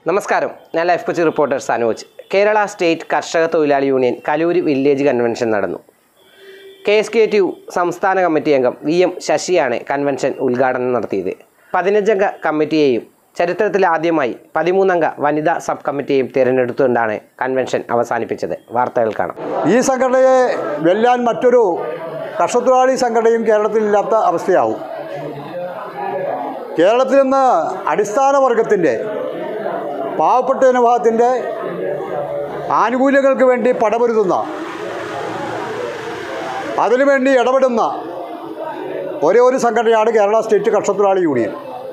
നമസ്കാരം ഞാൻ life Kochi reporter Sanoj Kerala state കർഷക തൊഴിലാളി യൂണിയൻ കലൂര് വില്ലേജ് കൺവെൻഷൻ നടന്നു K S K T U സംസ്ഥാന കമ്മിറ്റി അംഗം വി എം ശശിയാണ് കൺവെൻഷൻ ഉദ്ഘാടനം നടത്തിയത് പതിനഞ്ചംഗ കമ്മിറ്റിയെയും ചരിത്രത്തിൽ ആദ്യമായി പതിമൂന്നംഗ വനിതാ സബ് കമ്മിറ്റിയെയും തിരഞ്ഞെടുത്തുകൊണ്ടാണ് കൺവെൻഷൻ അവസാനിപ്പിച്ചത് വാർത്തകൾ കാണാം ഈ സംഘടനയെ വെല്ലാൻ മറ്റൊരു കർഷത്തൊഴിലാളി സംഘടനയും കേരളത്തിലില്ലാത്ത അവസ്ഥയാവും കേരളത്തിൽ നിന്ന് അടിസ്ഥാന വർഗത്തിൻ്റെ പാവപ്പെട്ട ജനവിഭാഗത്തിൻ്റെ ആനുകൂല്യങ്ങൾക്ക് വേണ്ടി പടപൊരുതുന്ന അതിനുവേണ്ടി ഇടപെടുന്ന ഒരേ ഒരു സംഘടനയാണ് കേരള സ്റ്റേറ്റ് കർഷത്തൊഴിലാളി യൂണിയൻ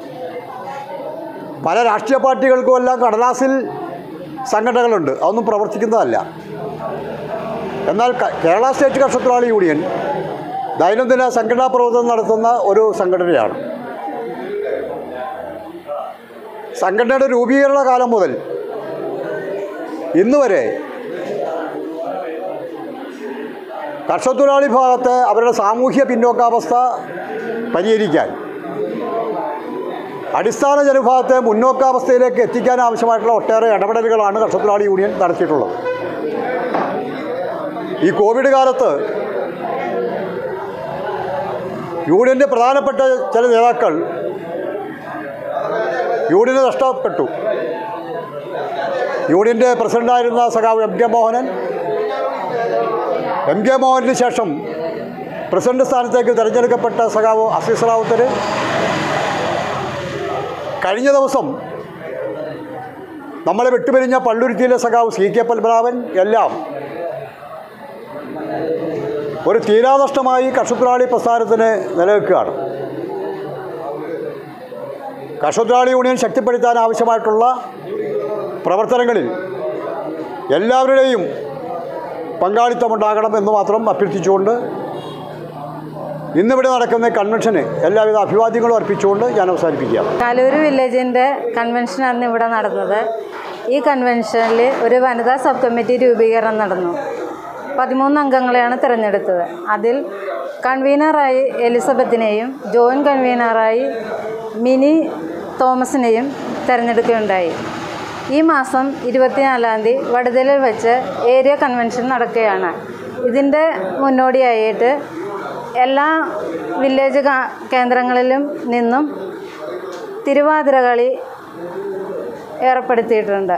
പല രാഷ്ട്രീയ പാർട്ടികൾക്കും എല്ലാം കടലാസിൽ സംഘടനകളുണ്ട് അതൊന്നും പ്രവർത്തിക്കുന്നതല്ല എന്നാൽ ക- കേരള സ്റ്റേറ്റ് കർഷത്തൊഴിലാളി യൂണിയൻ ദൈനംദിന സംഘടനാ പ്രവർത്തനം നടത്തുന്ന ഒരു സംഘടനയാണ് സംഘടനയുടെ രൂപീകരണ കാലം മുതൽ ഇന്ന് വരെ കർഷത്തൊഴിലാളി ഭാഗത്ത് അവരുടെ സാമൂഹ്യ പിന്നോക്കാവസ്ഥ പരിഹരിക്കാൻ അടിസ്ഥാന ജനവിഭാഗത്തെ മുന്നോക്കാവസ്ഥയിലേക്ക് എത്തിക്കാൻ ആവശ്യമായിട്ടുള്ള ഒട്ടേറെ ഇടപെടലുകളാണ് കർഷത്തൊഴിലാളി യൂണിയൻ നടത്തിയിട്ടുള്ളത് ഈ കോവിഡ് കാലത്ത് യൂണിയൻ്റെ പ്രധാനപ്പെട്ട ചില നേതാക്കൾ യൂണിയന് നഷ്ടപ്പെട്ടു യൂണിയൻ്റെ പ്രസിഡൻ്റായിരുന്ന സഖാവ് M K Mohanan M K മോഹനന് ശേഷം പ്രസിഡന്റ് സ്ഥാനത്തേക്ക് തിരഞ്ഞെടുക്കപ്പെട്ട സഖാവ് അസീസ് റാവുത്തർ കഴിഞ്ഞ ദിവസം നമ്മളെ വിട്ടുപിരിഞ്ഞ പള്ളുരുത്തിയിലെ സഖാവ് സി കെ പത്മനാഭൻ എല്ലാം ഒരു തീരാനഷ്ടമായി കർഷത്തൊഴിലാളി പ്രസ്ഥാനത്തിന് നിലനിൽക്കുകയാണ് കർഷത്തൊഴിലാളി യൂണിയൻ ശക്തിപ്പെടുത്താൻ ആവശ്യമായിട്ടുള്ള പ്രവർത്തനങ്ങളിൽ എല്ലാവരുടെയും പങ്കാളിത്തമുണ്ടാകണം എന്ന് മാത്രം അഭ്യർത്ഥിച്ചുകൊണ്ട് ഇന്നിവിടെ നടക്കുന്ന കൺവെൻഷന് എല്ലാവിധ അഭിവാദ്യങ്ങളും അർപ്പിച്ചുകൊണ്ട് ഞാൻ അവസാനിപ്പിക്കുകയാണ് കലൂർ വില്ലേജിൻ്റെ കൺവെൻഷനാണ് ഇവിടെ നടന്നത് ഈ കൺവെൻഷനിൽ ഒരു വനിതാ സബ് കമ്മിറ്റി രൂപീകരണം നടന്നു പതിമൂന്ന് അംഗങ്ങളെയാണ് തിരഞ്ഞെടുത്തത് അതിൽ കൺവീനറായി എലിസബത്തിനെയും ജോയിൻറ്റ് കൺവീനറായി മിനി തോമസിനെയും തിരഞ്ഞെടുക്കുകയുണ്ടായി ഈ മാസം ഇരുപത്തിനാലാം തീയതി വടുതലിൽ വെച്ച് ഏരിയ കൺവെൻഷൻ നടക്കുകയാണ് ഇതിൻ്റെ മുന്നോടിയായിട്ട് എല്ലാ വില്ലേജ് കാ- കേന്ദ്രങ്ങളിലും നിന്നും തിരുവാതിര കളി ഏർപ്പെടുത്തിയിട്ടുണ്ട്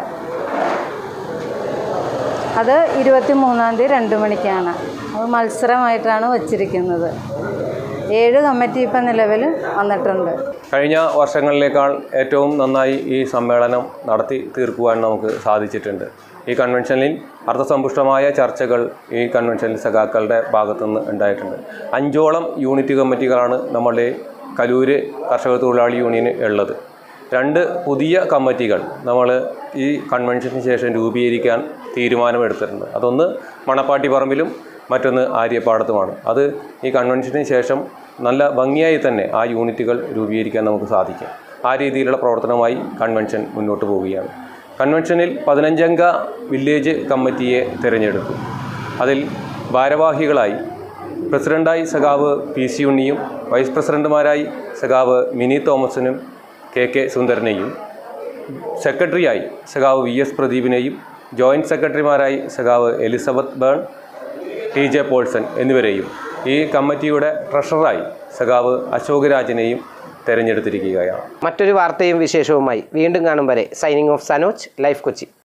അത് ഇരുപത്തി മൂന്നാം തീയതി രണ്ട് മണിക്കാണ് അത് മത്സരമായിട്ടാണ് വച്ചിരിക്കുന്നത് ഏഴ് കമ്മിറ്റി ഇപ്പം നിലവിൽ വന്നിട്ടുണ്ട് കഴിഞ്ഞ വർഷങ്ങളിലേക്കാൾ ഏറ്റവും നന്നായി ഈ സമ്മേളനം നടത്തി തീർക്കുവാൻ നമുക്ക് സാധിച്ചിട്ടുണ്ട് ഈ കൺവെൻഷനിൽ അർത്ഥസമ്പുഷ്ടമായ ചർച്ചകൾ ഈ കൺവെൻഷനിൽ സഖാക്കളുടെ ഭാഗത്തുനിന്ന് ഉണ്ടായിട്ടുണ്ട് അഞ്ചോളം യൂണിറ്റ് കമ്മിറ്റികളാണ് നമ്മളുടെ കലൂര് കർഷക തൊഴിലാളി യൂണിയന് ഉള്ളത് രണ്ട് പുതിയ കമ്മിറ്റികൾ നമ്മൾ ഈ കൺവെൻഷന് ശേഷം രൂപീകരിക്കാൻ തീരുമാനമെടുത്തിട്ടുണ്ട് അതൊന്ന് മണപ്പാട്ടി പറമ്പിലും മറ്റൊന്ന് ആര്യപ്പാടത്തുമാണ് അത് ഈ കൺവെൻഷന് ശേഷം നല്ല ഭംഗിയായി തന്നെ ആ യൂണിറ്റുകൾ രൂപീകരിക്കാൻ നമുക്ക് സാധിക്കും ആ രീതിയിലുള്ള പ്രവർത്തനമായി കൺവെൻഷൻ മുന്നോട്ട് പോവുകയാണ് കൺവെൻഷനിൽ പതിനഞ്ചംഗ വില്ലേജ് കമ്മിറ്റിയെ തിരഞ്ഞെടുത്തു അതിൽ ഭാരവാഹികളായി പ്രസിഡൻ്റായി സഖാവ് പി സി ഉണ്ണിയും വൈസ് പ്രസിഡന്റുമാരായി സഖാവ് മിനി തോമസിനും കെ കെ സുന്ദരനെയും സെക്രട്ടറിയായി സഖാവ് വി എസ് പ്രദീപിനെയും ജോയിൻറ്റ് സെക്രട്ടറിമാരായി സഖാവ് എലിസബത്ത് ബേൺ ടി ജെ പോൾസൺ എന്നിവരെയും ഈ കമ്മിറ്റിയുടെ ട്രഷററായി സഖാവ് അശോക് രാജിനെയും തിരഞ്ഞെടുത്തിരിക്കുകയാണ് മറ്റൊരു വാർത്തയും വിശേഷവുമായി വീണ്ടും കാണും വരെ signing off Sanoj life Kochi